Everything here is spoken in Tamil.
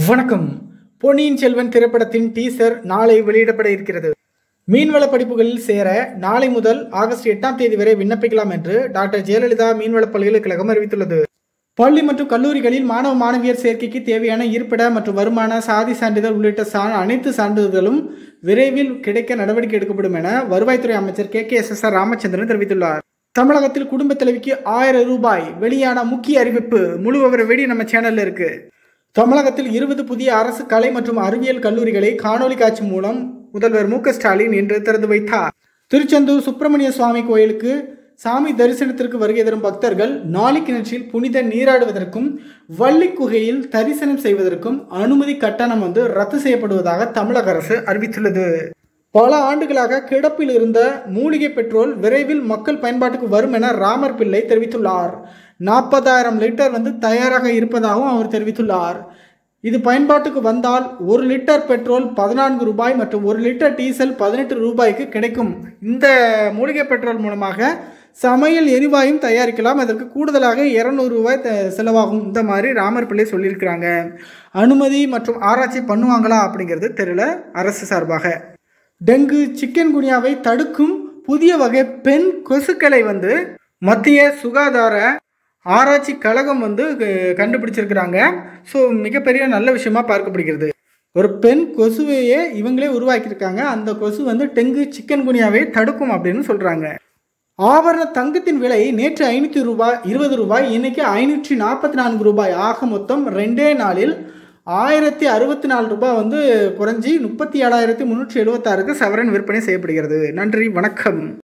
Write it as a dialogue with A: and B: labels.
A: வணக்கம் பொன்னியின் செல்வன் திரைப்படத்தின் டீசர் நாளை வெளியிடப்பட இருக்கிறது மீன்வள படிப்புகளில் சேர நாளை முதல் ஆகஸ்ட் எட்டாம் தேதி வரை விண்ணப்பிக்கலாம் என்று டாக்டர் ஜெயலலிதா மீன்வள பல்கலைக்கழகம் அறிவித்துள்ளது பள்ளி மற்றும் கல்லூரிகளில் மாணவ மாணவியர் சேர்க்கைக்கு தேவையான இருப்பிட மற்றும் வருமான சாதி சான்றிதழ் உள்ளிட்ட சா அனைத்து சான்றிதழ்களும் விரைவில் கிடைக்க நடவடிக்கை எடுக்கப்படும் என வருவாய்த்துறை அமைச்சர் K K S S R Ramachandran தெரிவித்துள்ளார் தமிழகத்தில் குடும்ப தலைவிக்கு ஆயிரம் ரூபாய் வெளியான முக்கிய அறிவிப்பு முழு விவர வீடியோ நம்ம சேனல்ல இருக்கு தமிழகத்தில் இருபது புதிய அரசு கலை மற்றும் அறிவியல் கல்லூரிகளை காணொலி காட்சி மூலம் முதல்வர் மு க ஸ்டாலின் இன்று திறந்து வைத்தார் திருச்செந்தூர் சுப்பிரமணிய சுவாமி கோயிலுக்கு சாமி தரிசனத்திற்கு வருகை தரும் பக்தர்கள் நாளை கிணற்றில் புனித நீராடுவதற்கும் வள்ளி குகையில் தரிசனம் செய்வதற்கும் அனுமதி கட்டணம் வந்து ரத்து செய்யப்படுவதாக தமிழக அரசு அறிவித்துள்ளது பல ஆண்டுகளாக கிடப்பில் இருந்த மூலிகை பெட்ரோல் விரைவில் மக்கள் பயன்பாட்டுக்கு வரும் என ராமர் பிள்ளை தெரிவித்துள்ளார் நாற்பதாயிரம் லிட்டர் வந்து தயாராக இருப்பதாகவும் அவர் தெரிவித்துள்ளார் இது பயன்பாட்டுக்கு வந்தால் ஒரு லிட்டர் பெட்ரோல் பதினான்கு ரூபாய் மற்றும் ஒரு லிட்டர் டீசல் பதினெட்டு ரூபாய்க்கு கிடைக்கும் இந்த மூலிகை பெட்ரோல் மூலமாக சமையல் எரிவாயும் தயாரிக்கலாம் அதற்கு கூடுதலாக இரநூறு ரூபாய் த- செலவாகும் இந்த மாதிரி ராமர் பிள்ளை சொல்லியிருக்கிறாங்க அனுமதி மற்றும் ஆராய்ச்சி பண்ணுவாங்களா அப்படிங்கிறது தெரியல அரசு சார்பாக டெங்கு சிக்கன் குனியாவை தடுக்கும் புதிய வகை பெண் கொசுக்களை வந்து மத்திய சுகாதார ஆராய்ச்சி கழகம் வந்து க- கண்டுபிடிச்சிருக்கிறாங்க ஸோ மிகப்பெரிய நல்ல விஷயமா பார்க்கப்படுகிறது ஒரு பெண் கொசுவையே இவங்களே உருவாக்கியிருக்காங்க அந்த கொசு வந்து டெங்கு சிக்கன் குனியாவை தடுக்கும் அப்படின்னு சொல்கிறாங்க ஆபரண தங்கத்தின் விலை நேற்று ஐநூற்றி ரூபாய் இருபது ரூபாய் இன்னைக்கு ஐநூற்றி நாற்பத்தி நான்கு ரூபாய் ஆக மொத்தம் ரெண்டே நாளில் ஆயிரத்தி அறுபத்தி நாலு ரூபாய் வந்து குறைஞ்சி முப்பத்தி ஏழாயிரத்தி முந்நூற்றி எழுபத்தாறுக்கு சவரன் விற்பனை செய்யப்படுகிறது நன்றி வணக்கம்